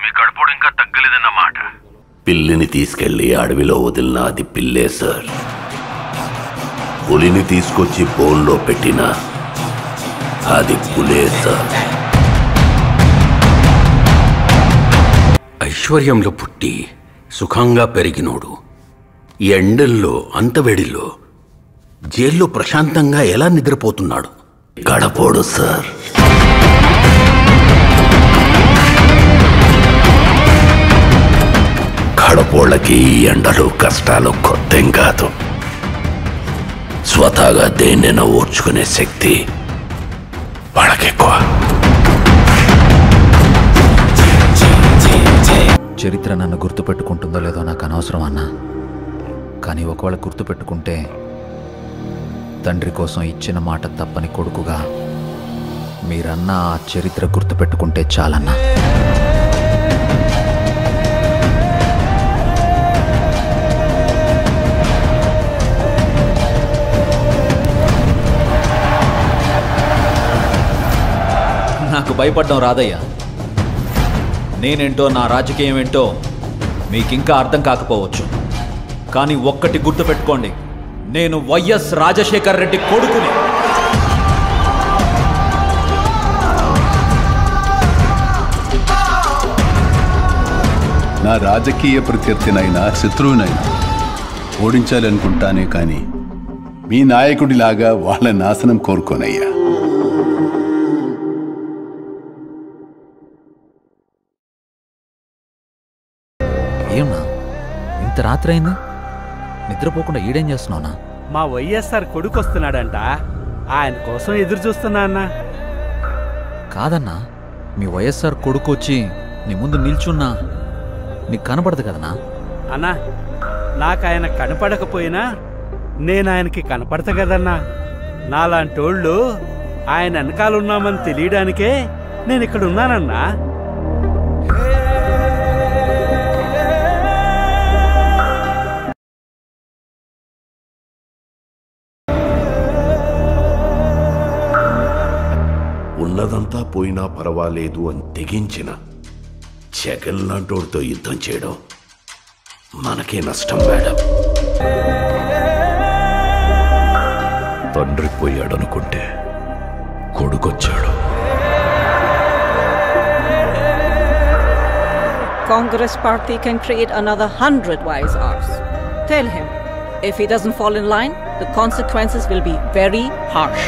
మీ కడుపుడు ఇంకా తగ్గలేదన్నమాట పిల్లిని తీసుకెళ్లి అడవిలో వదిలిన అది పిల్లే సార్ పులిని తీసుకొచ్చి బోన్లో పెట్టిన అది పులే సార్ ఐశ్వర్యంలో పుట్టి సుఖంగా పెరిగినోడు ఈ ఎండల్లో అంతవేడిలో జైల్లో ప్రశాంతంగా ఎలా నిద్రపోతున్నాడు గడపోడు సార్ కడపోళ్ళకి ఈ ఎండలు కష్టాలు కొత్తేం కాదు స్వతహాగా దేన్నైనా ఓర్చుకునే శక్తి వాళ్ళకెక్కువ చరిత్ర నన్ను గుర్తుపెట్టుకుంటుందో లేదో నాకు అనవసరం అన్నా కానీ ఒకవేళ గుర్తుపెట్టుకుంటే తండ్రి కోసం ఇచ్చిన మాట తప్పని కొడుకుగా మీరన్న ఆ చరిత్ర గుర్తుపెట్టుకుంటే చాలన్నా నాకు భయపడడం రాదయ్యా నేనేంటో నా రాజకీయం ఏంటో మీకింకా అర్థం కాకపోవచ్చు కానీ ఒక్కటి గుర్తుపెట్టుకోండి నేను వైఎస్ రాజశేఖర్ రెడ్డి కొడుకుని నా రాజకీయ ప్రత్యర్థినైనా శత్రువునైనా ఓడించాలనుకుంటానే కానీ మీ నాయకుడిలాగా వాళ్ళ నాశనం కోరుకోనయ్యా ఏమన్నా ఇంత రాత్రి అయింది నిద్రపోకుండా ఈడేం చేస్తున్నావునా మా వైఎస్ఆర్ కొడుకు వస్తున్నాడంట ఆయన కోసం ఎదురు చూస్తున్నా అన్న కాదన్నా మీ వైఎస్ఆర్ కొడుకు వచ్చి నీ ముందు నిల్చున్నా నీకు కనపడదు కదనా అన్నా నాకు ఆయన కనపడకపోయినా నేను ఆయనకి కనపడతా కదన్నా నాలాంటోళ్ళు ఆయన వెనకాలన్నామని తెలియడానికే నేను ఇక్కడ ఉన్నానన్నా ఉన్నదంతా పోయినా పర్వాలేదు అని తెగించిన జగన్ లాంటోడితో యుద్ధం చేయడం మనకే నష్టం మేడం తండ్రి పోయాడనుకుంటే కొడుకొచ్చాడు Congress party can create another hundred wives ours. Tell him, if he doesn't fall in line, the consequences will be very harsh.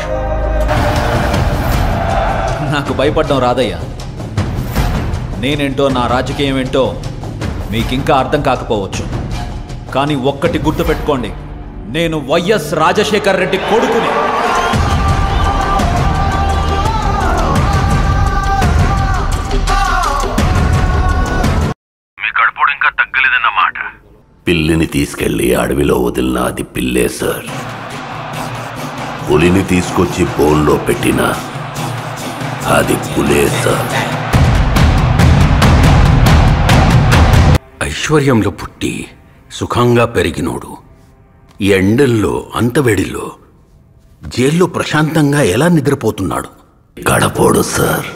నాకు భయపడడం రాదయ్యా నేనేంటో నా రాజకీయం ఏంటో మీకింకా అర్థం కాకపోవచ్చు కానీ ఒక్కటి గుర్తుపెట్టుకోండి నేను వైఎస్ రాజశేఖర్ రెడ్డి కొడుకుని మీ కడుపుడు ఇంకా తగ్గలేదన్నమాట పిల్లిని తీసుకెళ్లి అడవిలో వదిలిన అది పిల్లే సార్ పులిని తీసుకొచ్చి బోన్లో పెట్టిన అది పులే సార్ ఐశ్వర్యంలో పుట్టి సుఖంగా పెరిగినోడు ఈ ఎండల్లో అంతవేడిలో జైల్లో ప్రశాంతంగా ఎలా నిద్రపోతున్నాడు గడపోడు సార్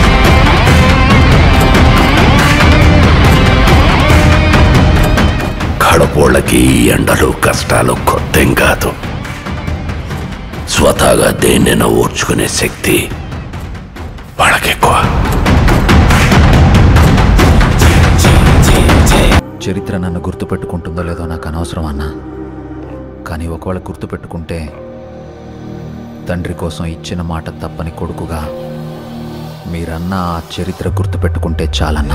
కడపోళ్ళకి ఈ ఎండలు కష్టాలు కొత్తేం కాదు స్వతహాగా దేన్నైనా ఓర్చుకునే శక్తి వాళ్ళకెక్కువ చరిత్ర నన్ను గుర్తుపెట్టుకుంటుందో లేదో నాకు అనవసరం అన్నా కానీ ఒకవేళ గుర్తుపెట్టుకుంటే తండ్రి కోసం ఇచ్చిన మాట తప్పని కొడుకుగా మీరన్న ఆ చరిత్ర గుర్తుపెట్టుకుంటే చాలన్నా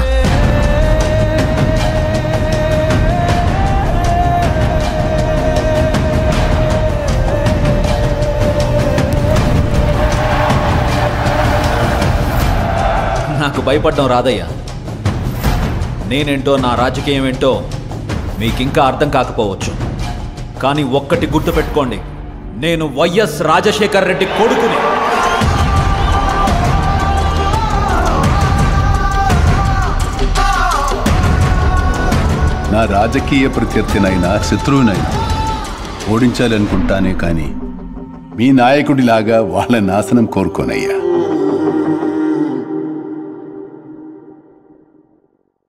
నాకు భయపడడం రాదయ్యా నేనేంటో నా రాజకీయం ఏంటో మీకింకా అర్థం కాకపోవచ్చు కానీ ఒక్కటి గుర్తుపెట్టుకోండి నేను వైఎస్ రాజశేఖర్ రెడ్డి కొడుకుని నా రాజకీయ ప్రత్యర్థినైనా శత్రువునైనా ఓడించాలనుకుంటానే కానీ మీ నాయకుడిలాగా వాళ్ళ నాశనం కోరుకోనయ్యా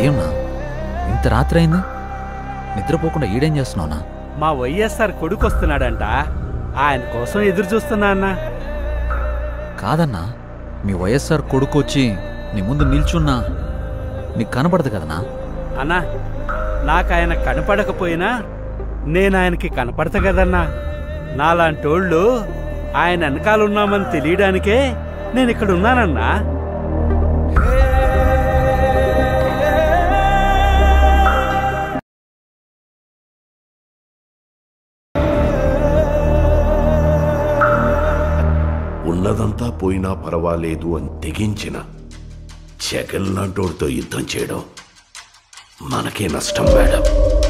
ఏమన్నా ఇంత రాత్రి అయింది నిద్రపోకుండా ఈడేం చేస్తున్నావునా మా వైఎస్ఆర్ కొడుకు వస్తున్నాడంట ఆయన కోసం ఎదురు చూస్తున్నా అన్నా కాదన్నా మీ వైఎస్ఆర్ కొడుకు వచ్చి నీ ముందు నిల్చున్నా నీకు కనపడదు కదనా అన్నా నాకు ఆయన కనపడకపోయినా నేను ఆయనకి కనపడతా కదన్నా నాలాంటోళ్ళు ఆయన వెనకాల ఉన్నామని తెలియడానికే నేను ఇక్కడ ఉన్నానన్నా ఉన్నదంతా పోయినా పర్వాలేదు అని తెగించిన జగన్ లాంటోడితో యుద్ధం చేయడం మనకే నష్టం మేడం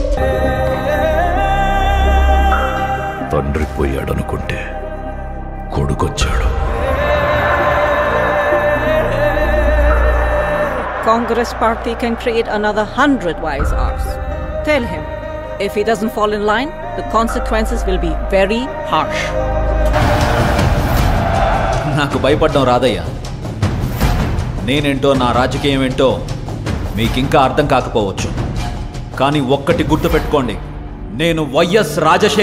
తండ్రి పోయాడనుకుంటే కొడుకొచ్చాడు Congress party can create another hundred wise hours. Tell him, if he doesn't fall in line, the consequences will be very harsh. నాకు భయపడడం రాదయ్యా నేనేంటో నా రాజకీయం ఏంటో మీకింకా అర్థం కాకపోవచ్చు కానీ ఒక్కటి గుర్తుపెట్టుకోండి నేను వైఎస్ రాజశేఖర్